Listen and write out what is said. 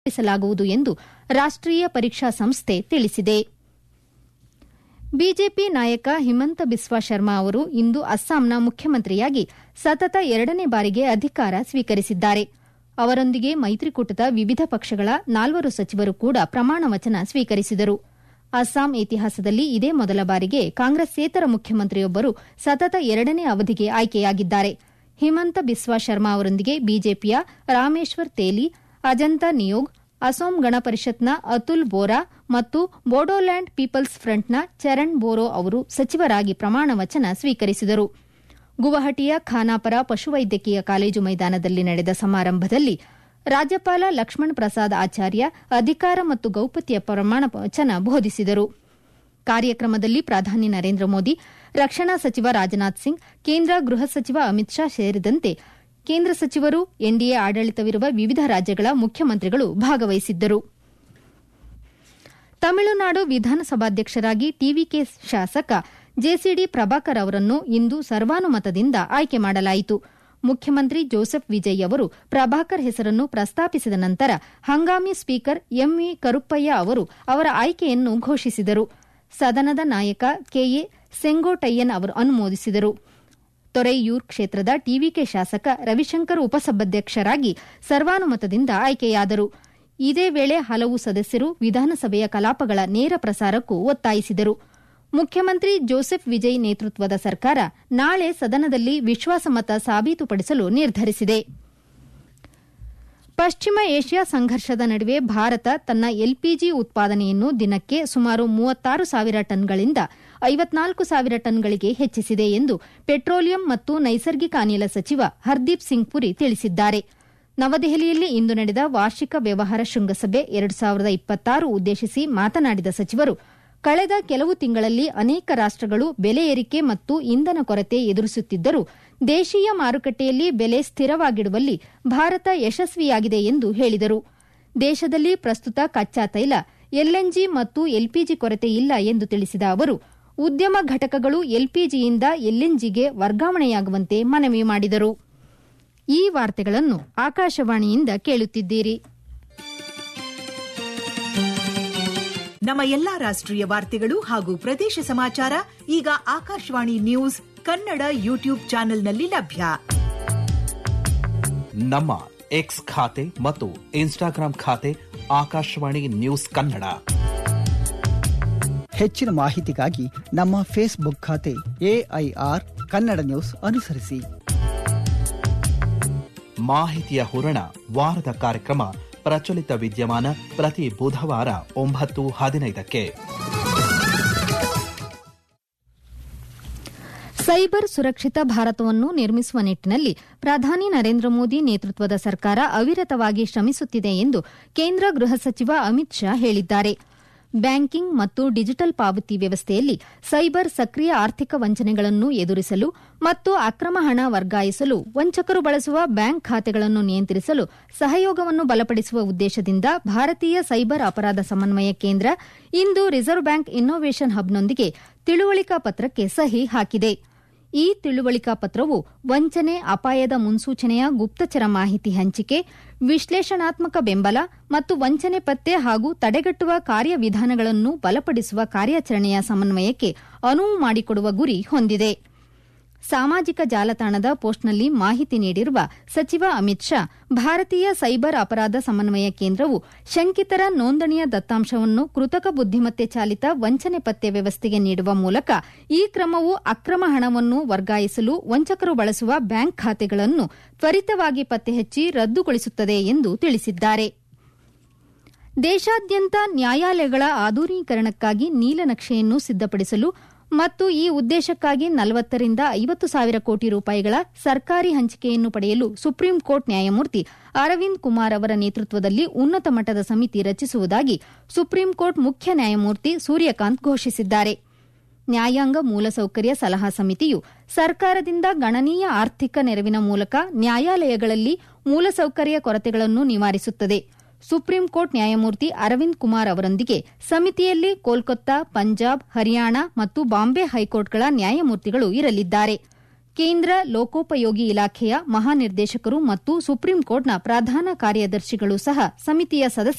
ನಡೆಸಲಾಗುವುದು ಎಂದು ರಾಷ್ಟೀಯ ಪರೀಕ್ಷಾ ಸಂಸ್ಥೆ ತಿಳಿಸಿದೆ ಬಿಜೆಪಿ ನಾಯಕ ಹಿಮಂತ ಬಿಸ್ವಾ ಶರ್ಮಾ ಅವರು ಇಂದು ಅಸ್ಸಾಂನ ಮುಖ್ಯಮಂತ್ರಿಯಾಗಿ ಸತತ ಎರಡನೇ ಬಾರಿಗೆ ಅಧಿಕಾರ ಸ್ವೀಕರಿಸಿದ್ದಾರೆ ಅವರೊಂದಿಗೆ ಮೈತ್ರಿಕೂಟದ ವಿವಿಧ ಪಕ್ಷಗಳ ನಾಲ್ವರು ಸಚಿವರು ಕೂಡ ಪ್ರಮಾಣ ವಚನ ಸ್ವೀಕರಿಸಿದರು ಅಸ್ಸಾಂ ಇತಿಹಾಸದಲ್ಲಿ ಇದೇ ಮೊದಲ ಬಾರಿಗೆ ಕಾಂಗ್ರೆಸ್ಸೇತರ ಮುಖ್ಯಮಂತ್ರಿಯೊಬ್ಬರು ಸತತ ಎರಡನೇ ಅವಧಿಗೆ ಆಯ್ಕೆಯಾಗಿದ್ದಾರೆ ಹಿಮಂತ ಬಿಸ್ವಾ ಶರ್ಮಾ ಅವರೊಂದಿಗೆ ಬಿಜೆಪಿಯ ರಾಮೇಶ್ವರ್ ತೇಲಿ ಅಜಂತಾ ನಿಯೋಗ್ ಅಸೋಂ ಗಣ ಪರಿಷತ್ನ ಅತುಲ್ ಬೋರಾ ಮತ್ತು ಬೋಡೋಲ್ಯಾಂಡ್ ಪೀಪಲ್ಸ್ ಫ್ರಂಟ್ನ ಚರಣ್ ಬೋರೋ ಅವರು ಸಚಿವರಾಗಿ ಪ್ರಮಾಣ ವಚನ ಸ್ವೀಕರಿಸಿದರು ಗುವಾಹಟಿಯ ಖಾನಾಪರ ಪಶುವೈದ್ಯಕೀಯ ಕಾಲೇಜು ಮೈದಾನದಲ್ಲಿ ನಡೆದ ಸಮಾರಂಭದಲ್ಲಿ ರಾಜ್ಯಪಾಲ ಲಕ್ಷ್ಮಣ್ ಪ್ರಸಾದ್ ಆಚಾರ್ಯ ಅಧಿಕಾರ ಮತ್ತು ಗೌಪ್ಯತೆಯ ಪ್ರಮಾಣ ವಚನ ಬೋಧಿಸಿದರು ಕಾರ್ಯಕ್ರಮದಲ್ಲಿ ಪ್ರಧಾನಿ ನರೇಂದ್ರ ಮೋದಿ ರಕ್ಷಣಾ ಸಚಿವ ರಾಜನಾಥ್ ಸಿಂಗ್ ಕೇಂದ್ರ ಗೃಹ ಸಚಿವ ಅಮಿತ್ ಶಾ ಸೇರಿದಂತೆ ಕೇಂದ್ರ ಸಚಿವರು ಎನ್ಡಿಎ ಆಡಳಿತವಿರುವ ವಿವಿಧ ರಾಜ್ಯಗಳ ಮುಖ್ಯಮಂತ್ರಿಗಳು ಭಾಗವಹಿಸಿದ್ದರು ತಮಿಳುನಾಡು ವಿಧಾನಸಭಾಧ್ಯಕ್ಷರಾಗಿ ಟಿವಿಕೆ ಶಾಸಕ ಜೆಸಿಡಿ ಪ್ರಭಾಕರ್ ಅವರನ್ನು ಇಂದು ಸರ್ವಾನುಮತದಿಂದ ಆಯ್ಕೆ ಮಾಡಲಾಯಿತು ಮುಖ್ಯಮಂತ್ರಿ ಜೋಸೆಫ್ ವಿಜಯ್ ಅವರು ಪ್ರಭಾಕರ್ ಹೆಸರನ್ನು ಪ್ರಸ್ತಾಪಿಸಿದ ನಂತರ ಹಂಗಾಮಿ ಸ್ಪೀಕರ್ ಎಂವಿ ಕರುಪ್ಪಯ್ಯ ಅವರು ಅವರ ಆಯ್ಕೆಯನ್ನು ಘೋಷಿಸಿದರು ಸದನದ ನಾಯಕ ಕೆಎ ಸೆಂಗೋಟಯ್ಯನ್ ಅವರು ಅನುಮೋದಿಸಿದರು ತೊರೈಯೂರ್ ಕ್ಷೇತ್ರದ ಟಿವಿಕೆ ಶಾಸಕ ರವಿಶಂಕರ್ ಉಪಸಭಾಧ್ಯಕ್ಷರಾಗಿ ಸರ್ವಾನುಮತದಿಂದ ಆಯ್ಕೆಯಾದರು ಇದೇ ವೇಳೆ ಹಲವು ಸದಸ್ಯರು ವಿಧಾನಸಭೆಯ ಕಲಾಪಗಳ ನೇರ ಪ್ರಸಾರಕ್ಕೂ ಒತ್ತಾಯಿಸಿದರು ಮುಖ್ಯಮಂತ್ರಿ ಜೋಸೆಫ್ ವಿಜಯ್ ನೇತೃತ್ವದ ಸರ್ಕಾರ ನಾಳೆ ಸದನದಲ್ಲಿ ವಿಶ್ವಾಸಮತ ಸಾಬೀತುಪಡಿಸಲು ನಿರ್ಧರಿಸಿದೆ ಪಶ್ಚಿಮ ಏಷ್ಯಾ ಸಂಘರ್ಷದ ನಡುವೆ ಭಾರತ ತನ್ನ ಎಲ್ಪಿಜಿ ಉತ್ಪಾದನೆಯನ್ನು ದಿನಕ್ಕೆ ಸುಮಾರು ಮೂವತ್ತಾರು ಸಾವಿರ ಟನ್ಗಳಿಂದ ಐವತ್ನಾಲ್ಕು ಸಾವಿರ ಟನ್ಗಳಿಗೆ ಹೆಚ್ಚಿಸಿದೆ ಎಂದು ಪೆಟ್ರೋಲಿಯಂ ಮತ್ತು ನೈಸರ್ಗಿಕ ಅನಿಲ ಸಚಿವ ಹರ್ದೀಪ್ ಸಿಂಗ್ ಪುರಿ ತಿಳಿಸಿದ್ದಾರೆ ನವದೆಹಲಿಯಲ್ಲಿ ಇಂದು ನಡೆದ ವಾರ್ಷಿಕ ವ್ಯವಹಾರ ಶೃಂಗಸಭೆ ಎರಡು ಸಾವಿರದ ಇಪ್ಪತ್ತಾರು ಉದ್ದೇಶಿಸಿ ಮಾತನಾಡಿದ ಸಚಿವರು ಕಳೆದ ಕೆಲವು ತಿಂಗಳಲ್ಲಿ ಅನೇಕ ರಾಷ್ಟಗಳು ಬೆಲೆ ಏರಿಕೆ ಮತ್ತು ಇಂಧನ ಕೊರತೆ ಎದುರಿಸುತ್ತಿದ್ದರೂ ದೇಶೀಯ ಮಾರುಕಟ್ಟೆಯಲ್ಲಿ ಬೆಲೆ ಸ್ಥಿರವಾಗಿಡುವಲ್ಲಿ ಭಾರತ ಯಶಸ್ವಿಯಾಗಿದೆ ಎಂದು ಹೇಳಿದರು ದೇಶದಲ್ಲಿ ಪ್ರಸ್ತುತ ಕಚ್ಚಾ ತೈಲ ಎಲ್ಎನ್ಜಿ ಮತ್ತು ಎಲ್ಪಿಜಿ ಕೊರತೆ ಇಲ್ಲ ಎಂದು ತಿಳಿಸಿದ ಅವರು ಉದ್ಯಮ ಘಟಕಗಳು ಎಲ್ಪಿಜಿಯಿಂದ ಎಲ್ಎನ್ಜಿಗೆ ವರ್ಗಾವಣೆಯಾಗುವಂತೆ ಮನವಿ ಮಾಡಿದರು ಈ ವಾರ್ತೆಗಳನ್ನು ಆಕಾಶವಾಣಿಯಿಂದ ಕೇಳುತ್ತಿದ್ದೀರಿ ನಮ್ಮ ಎಲ್ಲಾ ರಾಷ್ಟ್ರೀಯ ವಾರ್ತೆಗಳು ಹಾಗೂ ಪ್ರದೇಶ ಸಮಾಚಾರ ಈಗ ಆಕಾಶವಾಣಿ ನ್ಯೂಸ್ ಕನ್ನಡ ಯೂಟ್ಯೂಬ್ ಚಾನೆಲ್ನಲ್ಲಿ ಲಭ್ಯ ನಮ್ಮ ಎಕ್ಸ್ ಖಾತೆ ಮತ್ತು ಇನ್ಸ್ಟಾಗ್ರಾಂ ಖಾತೆ ಆಕಾಶವಾಣಿ ನ್ಯೂಸ್ ಕನ್ನಡ ಹೆಚ್ಚಿನ ಮಾಹಿತಿಗಾಗಿ ನಮ್ಮ ಫೇಸ್ಬುಕ್ ಖಾತೆ ಎಐಆರ್ ಕನ್ನಡ ನ್ಯೂಸ್ ಅನುಸರಿಸಿ ಮಾಹಿತಿಯ ಹೂರಣ ವಾರದ ಕಾರ್ಯಕ್ರಮ ಪ್ರಚಲಿತ ವಿದ್ಯಮಾನ ಪ್ರತಿ ಬುಧವಾರ ಒಂಬತ್ತು ಹದಿನೈದಕ್ಕೆ ಸೈಬರ್ ಸುರಕ್ಷಿತ ಭಾರತವನ್ನು ನಿರ್ಮಿಸುವ ನಿಟ್ಟಿನಲ್ಲಿ ಪ್ರಧಾನಿ ನರೇಂದ್ರ ಮೋದಿ ನೇತೃತ್ವದ ಸರ್ಕಾರ ಅವಿರತವಾಗಿ ಶ್ರಮಿಸುತ್ತಿದೆ ಎಂದು ಕೇಂದ್ರ ಗೃಹ ಸಚಿವ ಅಮಿತ್ ಶಾ ಹೇಳಿದ್ದಾರೆ ಬ್ಯಾಂಕಿಂಗ್ ಮತ್ತು ಡಿಜಿಟಲ್ ಪಾವತಿ ವ್ಯವಸ್ಥೆಯಲ್ಲಿ ಸೈಬರ್ ಸಕ್ರಿಯ ಆರ್ಥಿಕ ವಂಚನೆಗಳನ್ನು ಎದುರಿಸಲು ಮತ್ತು ಅಕ್ರಮ ಹಣ ವರ್ಗಾಯಿಸಲು ವಂಚಕರು ಬಳಸುವ ಬ್ಯಾಂಕ್ ಖಾತೆಗಳನ್ನು ನಿಯಂತ್ರಿಸಲು ಸಹಯೋಗವನ್ನು ಬಲಪಡಿಸುವ ಉದ್ದೇಶದಿಂದ ಭಾರತೀಯ ಸೈಬರ್ ಅಪರಾಧ ಸಮನ್ವಯ ಕೇಂದ್ರ ಇಂದು ರಿಸರ್ವ್ ಬ್ಯಾಂಕ್ ಇನ್ನೋವೇಷನ್ ಹಬ್ನೊಂದಿಗೆ ತಿಳುವಳಿಕಾ ಪತ್ರಕ್ಕೆ ಸಹಿ ಹಾಕಿದೆ ಈ ತಿಳುವಳಿಕಾ ಪತ್ರವು ವಂಚನೆ ಅಪಾಯದ ಮುನ್ಸೂಚನೆಯ ಗುಪ್ತಚರ ಮಾಹಿತಿ ಹಂಚಿಕೆ ವಿಶ್ಲೇಷಣಾತ್ಮಕ ಬೆಂಬಲ ಮತ್ತು ವಂಚನೆ ಪತ್ತೆ ಹಾಗೂ ತಡೆಗಟ್ಟುವ ಕಾರ್ಯವಿಧಾನಗಳನ್ನು ಬಲಪಡಿಸುವ ಕಾರ್ಯಾಚರಣೆಯ ಸಮನ್ವಯಕ್ಕೆ ಅನುವು ಮಾಡಿಕೊಡುವ ಗುರಿ ಹೊಂದಿದೆ ಸಾಮಾಜಿಕ ಜಾಲತಾಣದ ಪೋಸ್ಟ್ನಲ್ಲಿ ಮಾಹಿತಿ ನೀಡಿರುವ ಸಚಿವ ಅಮಿತ್ ಶಾ ಭಾರತೀಯ ಸೈಬರ್ ಅಪರಾಧ ಸಮನ್ವಯ ಕೇಂದ್ರವು ಶಂಕಿತರ ನೋಂದಣಿಯ ದತ್ತಾಂಶವನ್ನು ಕೃತಕ ಬುದ್ದಿಮತ್ತೆ ಚಾಲಿತ ವಂಚನೆ ಪತ್ತೆ ವ್ಯವಸ್ಥೆಗೆ ನೀಡುವ ಮೂಲಕ ಈ ಕ್ರಮವು ಅಕ್ರಮ ಹಣವನ್ನು ವರ್ಗಾಯಿಸಲು ವಂಚಕರು ಬಳಸುವ ಬ್ಯಾಂಕ್ ಖಾತೆಗಳನ್ನು ತ್ವರಿತವಾಗಿ ಪತ್ತೆಹಚ್ಚಿ ರದ್ದುಗೊಳಿಸುತ್ತದೆ ಎಂದು ತಿಳಿಸಿದ್ದಾರೆ ದೇಶಾದ್ಯಂತ ನ್ಯಾಯಾಲಯಗಳ ಆಧುನೀಕರಣಕ್ಕಾಗಿ ನೀಲನಕ್ಷೆಯನ್ನು ಸಿದ್ದಪಡಿಸಲು ಮತ್ತು ಈ ಉದ್ದೇಶಕ್ಕಾಗಿ ನಲವತ್ತರಿಂದ ಐವತ್ತು ಸಾವಿರ ಕೋಟಿ ರೂಪಾಯಿಗಳ ಸರ್ಕಾರಿ ಹಂಚಿಕೆಯನ್ನು ಪಡೆಯಲು ಸುಪ್ರೀಂ ಕೋರ್ಟ್ ನ್ಯಾಯಮೂರ್ತಿ ಅರವಿಂದ್ ಕುಮಾರ್ ಅವರ ನೇತೃತ್ವದಲ್ಲಿ ಉನ್ನತ ಮಟ್ಟದ ಸಮಿತಿ ರಚಿಸುವುದಾಗಿ ಸುಪ್ರೀಂ ಕೋರ್ಟ್ ಮುಖ್ಯ ನ್ಯಾಯಮೂರ್ತಿ ಸೂರ್ಯಕಾಂತ್ ಘೋಷಿಸಿದ್ದಾರೆ ನ್ಯಾಯಾಂಗ ಮೂಲಸೌಕರ್ಯ ಸಲಹಾ ಸಮಿತಿಯು ಸರ್ಕಾರದಿಂದ ಗಣನೀಯ ಆರ್ಥಿಕ ನೆರವಿನ ಮೂಲಕ ನ್ಯಾಯಾಲಯಗಳಲ್ಲಿ ಮೂಲಸೌಕರ್ಯ ಕೊರತೆಗಳನ್ನು ನಿವಾರಿಸುತ್ತದೆ ಸುಪ್ರೀಂ ಕೋರ್ಟ್ ನ್ಯಾಯಮೂರ್ತಿ ಅರವಿಂದ್ ಕುಮಾರ್ ಅವರೊಂದಿಗೆ ಸಮಿತಿಯಲ್ಲಿ ಕೋಲ್ಕತ್ತಾ ಪಂಜಾಬ್ ಹರಿಯಾಣ ಮತ್ತು ಬಾಂಬೆ ಹೈಕೋರ್ಟ್ಗಳ ನ್ಯಾಯಮೂರ್ತಿಗಳು ಇರಲಿದ್ದಾರೆ ಕೇಂದ್ರ ಲೋಕೋಪಯೋಗಿ ಇಲಾಖೆಯ ಮಹಾನಿರ್ದೇಶಕರು ಮತ್ತು ಸುಪ್ರೀಂ ಕೋರ್ಟ್ನ ಪ್ರಧಾನ ಕಾರ್ಯದರ್ಶಿಗಳು ಸಹ ಸಮಿತಿಯ ಸದಸ್ಯರಾಗಿರುತ್ತಾರೆ